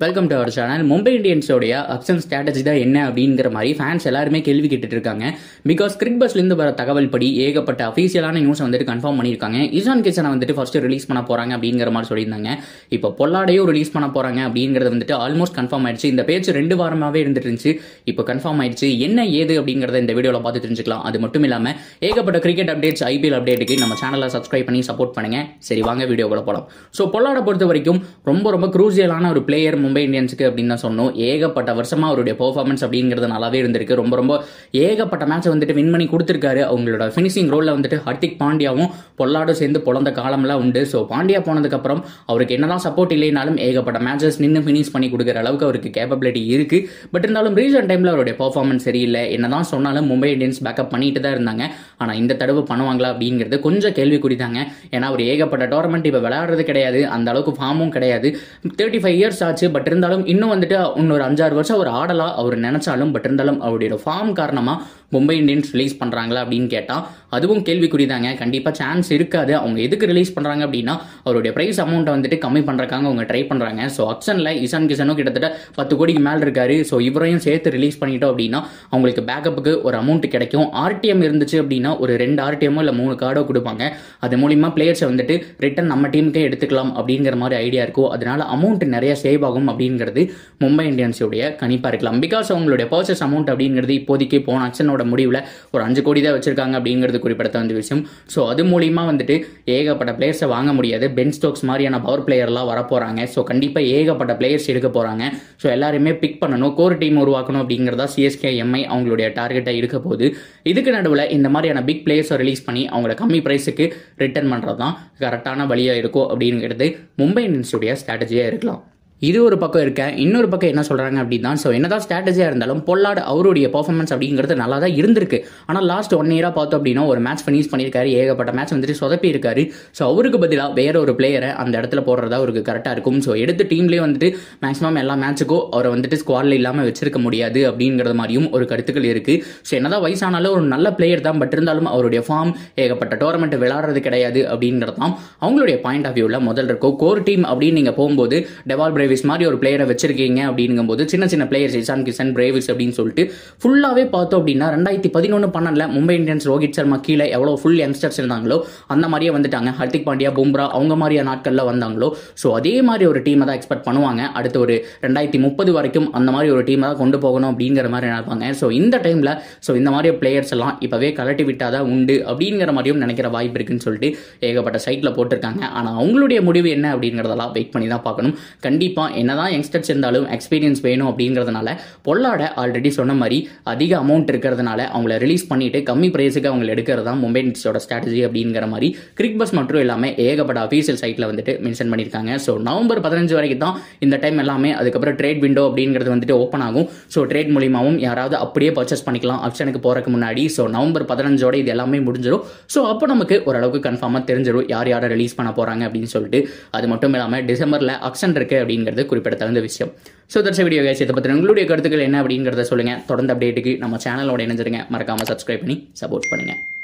welcome to our channel Mumbai இந்தியன்ஸோடைய auction strategy தான் என்ன அப்படிங்கிற மாதிரி ஃபேன்ஸ் எல்லாருமே கேள்வி கேட்டுட்டு இருக்காங்க பிகாஸ் கிரிக் பஸ்லேருந்து வர தகவல் படி ஏகப்பட்ட அஃபீஷியலான நியூஸ் வந்துட்டு கன்ஃபார்ம் பண்ணியிருக்காங்க இசான் கிச்சனை வந்துட்டு ஃபர்ஸ்ட் ரிலீஸ் பண்ண போறாங்க அப்படிங்கிற மாதிரி சொல்லியிருந்தாங்க இப்போ பொல்லாடையும் ரிலீஸ் பண்ண போறாங்க அப்படிங்கிறது வந்துட்டு ஆல்மோஸ்ட் கன்ஃபார்ம் ஆயிடுச்சு இந்த பேச்சு ரெண்டு வாரமாகவே இருந்துட்டு இருந்துச்சு இப்போ கன்ஃபார்ம் ஆயிடுச்சு என்ன ஏது அப்படிங்கிறத இந்த வீடியோவில் பார்த்து தெரிஞ்சுக்கலாம் அது மட்டும் இல்லாமல் ஏகப்பட்ட கிரிக்கெட் அப்டேட்ஸ் ஐபிஎல் அப்டேட்டுக்கு நம்ம சேனலை சப்ஸ்கிரைப் பண்ணி சப்போர்ட் பண்ணுங்க சரி வாங்க வீடியோக்குள்ள போகலாம் ஸோ பொல்லாடை பொறுத்த வரைக்கும் ரொம்ப ரொம்ப குரூசியலான ஒரு பிளேயர் மும்பை இந்தியன்ஸுக்கு அப்படின்னு தான் சொன்னோம் ஏகப்பட்ட வருஷமா அவருடைய பெர்ஃபார்மன்ஸ் அப்படிங்கிறது நல்லாவே இருந்திருக்கு ரொம்ப ரொம்ப ஏகப்பட்ட மேட்ச் வந்துட்டு வின் பண்ணி கொடுத்துருக்காரு அவங்களோட ஃபினிஷிங் ரோலில் வந்துட்டு ஹர்திக் பாண்டியாவும் பொல்லாடும் சேர்ந்து பொழந்த காலம்லாம் உண்டு ஸோ பாண்டியா போனதுக்கப்புறம் அவருக்கு என்னதான் சப்போர்ட் இல்லைனாலும் ஏகப்பட்ட மேட்சஸ் நின்று ஃபினிஷ் பண்ணி கொடுக்குற அளவுக்கு அவருக்கு கேப்பபிலிட்டி இருக்கு பட் இருந்தாலும் ரீசன்ட் டைம்ல அவருடைய பெர்ஃபார்மன்ஸ் சரியில்லை என்னதான் சொன்னாலும் மும்பை இந்தியன்ஸ் பேக்கப் பண்ணிட்டு தான் இருந்தாங்க ஆனால் இந்த தடவை பண்ணுவாங்களா அப்படிங்கிறது கொஞ்சம் கேள்விக்குறி தாங்க ஏன்னா அவர் ஏகப்பட்ட டோர்னமெண்ட் இப்போ விளையாடுறது கிடையாது அந்த அளவுக்கு ஃபார்மும் கிடையாது தேர்ட்டி ஃபைவ் இயர்ஸ் ஆச்சு பட் இருந்தாலும் இன்னும் வந்துட்டு இன்னொரு அஞ்சாறு வருஷம் அவர் ஆடலாம் அவர் நினைச்சாலும் பட் இருந்தாலும் அவருடைய ஃபார்ம் காரணமாக மும்பை இந்தியன்ஸ் ரிலீஸ் பண்ணுறாங்களா அப்படின்னு கேட்டால் அதுவும் கேள்விக்குறி தாங்க கண்டிப்பாக சான்ஸ் இருக்காது அவங்க எதுக்கு ரிலீஸ் பண்ணுறாங்க அப்படின்னா அவருடைய ப்ரைஸ் அமௌண்ட்டை வந்துட்டு கம்மி பண்ணுறக்காங்க அவங்க ட்ரை பண்ணுறாங்க ஸோ அக்ஷனில் இசான் கிஷனும் கிட்டத்தட்ட பத்து கோடிக்கு மேலே இருக்காரு ஸோ இவரையும் சேர்த்து ரிலீஸ் பண்ணிட்டோம் அப்படின்னா அவங்களுக்கு பேக்கப்புக்கு ஒரு அமௌண்ட் கிடைக்கும் ஆர்டிஎம் இருந்துச்சு அப்படின்னா ஒரு ரெண்டு ஆர்டிஎம்மோ இல்லை மூணு கார்டோ கொடுப்பாங்க அது மூலிமா பிளேயர்ஸை வந்துட்டு ரிட்டன் நம்ம டீமுக்கே எடுத்துக்கலாம் அப்படிங்கிற மாதிரி ஐடியா இருக்கும் அதனால அமௌண்ட் நிறைய சேவ் ஆகும் அப்படிங்கிறது மும்பை இந்தியன்ஸுடைய கணிப்பாக இருக்கலாம் பிகாஸ் அவங்களுடைய பர்ச்சேஸ் அமௌண்ட் அப்படிங்கிறது இப்போதைக்கு போன அக்ஷனோட முடிவில் ஒரு அஞ்சு கோடி தான் வச்சிருக்காங்க அப்படிங்கிறது குறிப்பிடத்த வேண்டிய விஷயம் ஸோ அது மூலியமா வந்துட்டு ஏகப்பட்ட பிளேயர்ஸை வாங்க முடியாது பென் ஸ்டோக்ஸ் மாதிரியான பவர் பிளேயர்லாம் வரப்போறாங்க ஸோ கண்டிப்பாக ஏகப்பட்ட பிளேயர்ஸ் எடுக்க போறாங்க ஸோ எல்லாருமே பிக் பண்ணணும் கோர் டீம் உருவாக்கணும் அப்படிங்கிறதா சிஎஸ்கே எம்ஐ அவங்களுடைய டார்கெட்டாக இருக்க போகுது இதுக்கு நடுவில் இந்த மாதிரியான பிக் பிளேயர்ஸை ரிலீஸ் பண்ணி அவங்கள கம்மி ப்ரைஸுக்கு ரிட்டர்ன் பண்ணுறது தான் கரெக்டான வழியாக இருக்கும் அப்படிங்கிறது மும்பை இந்தியன்ஸுடைய ஸ்ட்ராட்டஜியாக இருக்கலாம் இது ஒரு பக்கம் இருக்க இன்னொரு பக்கம் என்ன சொல்றாங்க அப்படின்னா ஸோ என்னதான் ஸ்ட்ராட்டஜியாக இருந்தாலும் பொல்லாடு அவருடைய பர்ஃபார்மன்ஸ் அப்படிங்கிறது நல்லா தான் இருந்திருக்கு ஆனால் லாஸ்ட் ஒன் இயராக பார்த்தோம் அப்படின்னா ஒரு மேட்ச் ஃபினிஷ் பண்ணியிருக்காரு ஏகப்பட்ட மேட்ச் வந்துட்டு சொதப்பி இருக்காரு ஸோ அவருக்கு பதிலாக வேற ஒரு பிளேயரை அந்த இடத்துல போடுறதா அவருக்கு கரெக்டாக இருக்கும் ஸோ எடுத்து டீம்லேயே வந்துட்டு மேக்ஸிமம் எல்லா மேட்சுக்கும் அவரை வந்துட்டு ஸ்குவாடில் இல்லாமல் வச்சிருக்க முடியாது அப்படிங்கிறது மாதிரியும் ஒரு கருத்துக்கள் இருக்கு ஸோ என்னதான் வயசானாலும் ஒரு நல்ல பிளேயர் தான் பட் இருந்தாலும் அவருடைய ஃபார்ம் ஏகப்பட்ட டோர்னமெண்ட் விளையாடுறது கிடையாது அப்படிங்கிறது தான் அவங்களுடைய பாயிண்ட் ஆஃப் வியூவில் முதல் இருக்கும் கோர் டீம் அப்படின்னு நீங்கள் போகும்போது டெவால் பிரேவிஸ் மாதிரி ஒரு பிளேயரை வச்சிருக்கீங்க அப்படிங்கும்போது சின்ன சின்ன பிளேயர்ஸ் இசான் கிஷன் பிரேவிஸ் அப்படின்னு சொல்லிட்டு ஃபுல்லாகவே பார்த்தோம் அப்படின்னா ரெண்டாயிரத்தி பதினொன்று பன்னெண்டில் மும்பை இந்தியன்ஸ் ரோஹித் சர்மா கீழே எவ்வளோ ஃபுல் யங்ஸ்டர்ஸ் இருந்தாங்களோ அந்த மாதிரியே வந்துட்டாங்க ஹர்திக் பாண்டியா பும்ரா அவங்க மாதிரியான நாட்களில் வந்தாங்களோ ஸோ அதே மாதிரி ஒரு டீமை தான் எக்ஸ்பெக்ட் பண்ணுவாங்க அடுத்து ஒரு ரெண்டாயிரத்தி முப்பது வரைக்கும் அந்த மாதிரி ஒரு டீமை தான் கொண்டு போகணும் அப்படிங்கிற மாதிரி நினைப்பாங்க ஸோ இந்த டைமில் ஸோ இந்த மாதிரி பிளேயர்ஸ் எல்லாம் இப்போவே கலட்டி விட்டாதான் உண்டு அப்படிங்கிற மாதிரியும் நினைக்கிற வாய்ப்பு இருக்குன்னு சொல்லிட்டு ஏகப்பட்ட சைட்டில் போட்டிருக்காங்க ஆனால் அவங்களுடைய முடிவு என்ன அப்படிங்கிறதெல்லாம் வெயிட் பண்ணி தான் பார்க்கணும் கண்டிப்பாக என்னதான் யங்ஸ்டர்ஸ் இருந்தாலும் எக்ஸ்பீரியன்ஸ் வேணும் அப்படிங்கிறதுனால பொல்லாட ஆல்ரெடி சொன்ன மாதிரி அதிக அமௌண்ட் இருக்கிறதுனால அவங்கள ரிலீஸ் பண்ணிட்டு கம்மி பிரைஸுக்கு அவங்க எடுக்கிறது தான் மும்பை இந்தியன்ஸோட ஸ்ட்ராட்டஜி அப்படிங்கிற மாதிரி கிரிக் பஸ் மட்டும் இல்லாமல் ஏகப்பட்ட அஃபீஷியல் சைட்டில் வந்துட்டு மென்ஷன் பண்ணியிருக்காங்க ஸோ நவம்பர் பதினஞ்சு வரைக்கும் தான் இந்த டைம் எல்லாமே அதுக்கப்புறம் ட்ரேட் விண்டோ அப்படிங்கிறது வந்துட்டு ஓப்பன் ஆகும் ஸோ ட்ரேட் மூலியமாகவும் யாராவது அப்படியே பர்ச்சேஸ் பண்ணிக்கலாம் ஆப்ஷனுக்கு போறதுக்கு முன்னாடி ஸோ நவம்பர் பதினஞ்சோட இது எல்லாமே முடிஞ்சிடும் ஸோ அப்போ நமக்கு ஓரளவுக்கு கன்ஃபார்மாக தெரிஞ்சிடும் யார் யாரை ரிலீஸ் பண்ண போறாங்க அப்படின்னு சொல்லிட்டு அது மட்டும் இல்லாமல் டிசம்பரில் ஆக்ஷன் இருக்கு அப்படிங்கிறது குறிப்பிடத்தகுந்த விஷயம் ஸோ தட்ஸ் வீடியோ கேஸ் இதை பற்றி உங்களுடைய கருத்துக்கள் என்ன அப்படிங்கிறத சொல்லுங்க தொடர்ந்து அப்டேட்டுக்கு நம்ம சேனலோட இணைஞ்சிருங்க மறக்காம சப்ஸ்கிரைப் பண்ணி சப்போர்ட் பண்ணுங்க